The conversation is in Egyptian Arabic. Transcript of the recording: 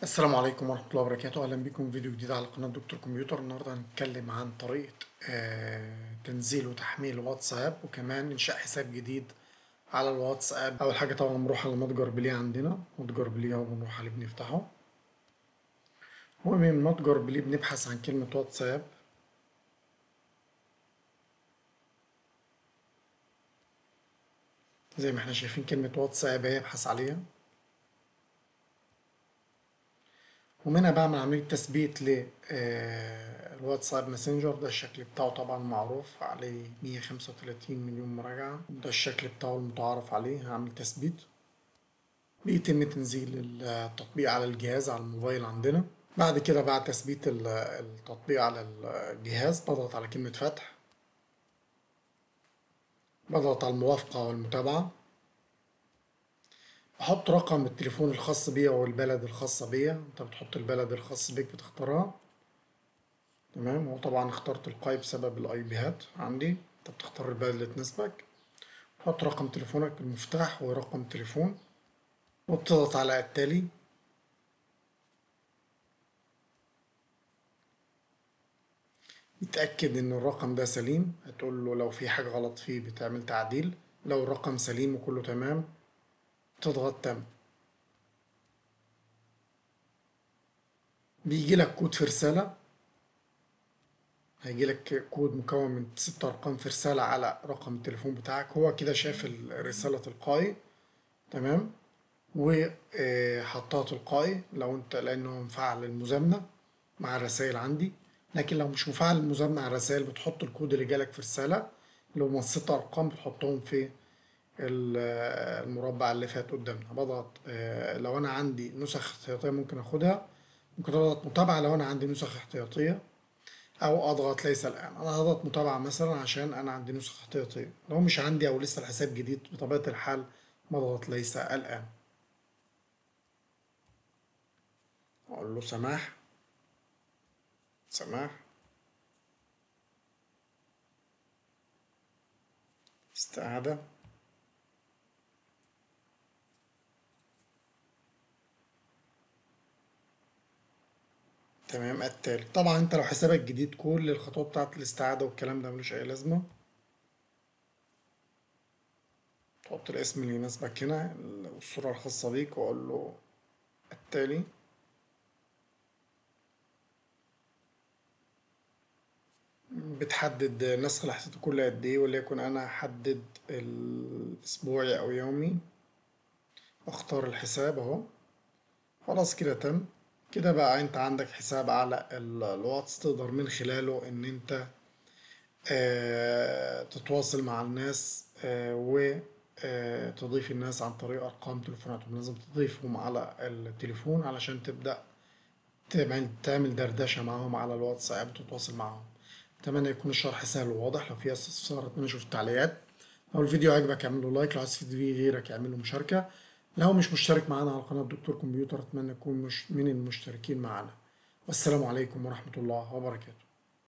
السلام عليكم ورحمة الله وبركاته أهلا بكم في فيديو جديد على قناة دكتور كمبيوتر النهاردة هنتكلم عن طريقة آه، تنزيل وتحميل واتساب وكمان إنشاء حساب جديد على الواتساب أول حاجة طبعا بنروح على متجر بليه عندنا متجر بليه أهو بنروح عليه بنفتحه ومن متجر بليه بنبحث عن كلمة واتساب زي ما احنا شايفين كلمة واتساب اهي ابحث عليها ومنها بعمل عملية تثبيت للواتساب ماسنجر ده الشكل بتاعه طبعا معروف عليه 135 مليون مراجعة ده الشكل بتاعه المتعارف عليه هعمل تثبيت بيتم تنزيل التطبيق على الجهاز على الموبايل عندنا بعد كده بعد تثبيت التطبيق على الجهاز بضغط على كلمة فتح بضغط على الموافقة والمتابعة بحط رقم التليفون الخاص بيا والبلد الخاصة بيا انت بتحط البلد الخاص بيك بتختارها تمام وطبعا اخترت القاي بسبب الاي بيهات عندي انت بتختار البلد اللي تناسبك تحط رقم تليفونك المفتاح ورقم تليفون وبتضغط على التالي يتأكد إن الرقم ده سليم هتقول له لو في حاجة غلط فيه بتعمل تعديل لو الرقم سليم وكله تمام تضغط تم بيجي لك كود في رسالة هيجي لك كود مكون من ست أرقام في رسالة على رقم التليفون بتاعك هو كده شاف الرسالة تلقائي تمام وحطها تلقائي لو انت لأنه مفعل المزامنة مع الرسائل عندي لكن لو مش مفعل المزامنة على الرسائل بتحط الكود اللي جالك في رسالة اللي هم الست أرقام بتحطهم في المربع اللي فات قدامنا بضغط لو أنا عندي نسخ احتياطية ممكن أخدها ممكن أضغط متابعة لو أنا عندي نسخ احتياطية أو أضغط ليس الآن أنا هضغط متابعة مثلا عشان أنا عندي نسخ احتياطية لو مش عندي أو لسه الحساب جديد بطبيعة الحال بضغط ليس الآن أقول له سماح سماح استعادة تمام التالي طبعا انت لو حسابك جديد كل الخطوات بتاعت الاستعادة والكلام ده ملوش اي لازمة تحط الاسم اللي يناسبك هنا والصورة الخاصة بيك واقول له التالي بتحدد نسخ الاحتياطي كل قد ايه وليكن انا احدد الاسبوعي او يومي اختار الحساب اهو خلاص كده تم كده بقى انت عندك حساب على الواتس تقدر من خلاله ان انت اه تتواصل مع الناس اه وتضيف الناس عن طريق ارقام تليفوناتهم لازم تضيفهم على التليفون علشان تبدأ تعمل تعمل دردشة معاهم على الواتساب وتتواصل معاهم اتمنى يكون الشرح سهل وواضح لو في استفسار اتمنى اشوف التعليقات لو الفيديو عجبك اعمل له لايك لو عايز تفيد بيه غيرك اعمل له مشاركه لو مش مشترك معانا على قناه دكتور كمبيوتر اتمنى تكون مش من المشتركين معانا والسلام عليكم ورحمه الله وبركاته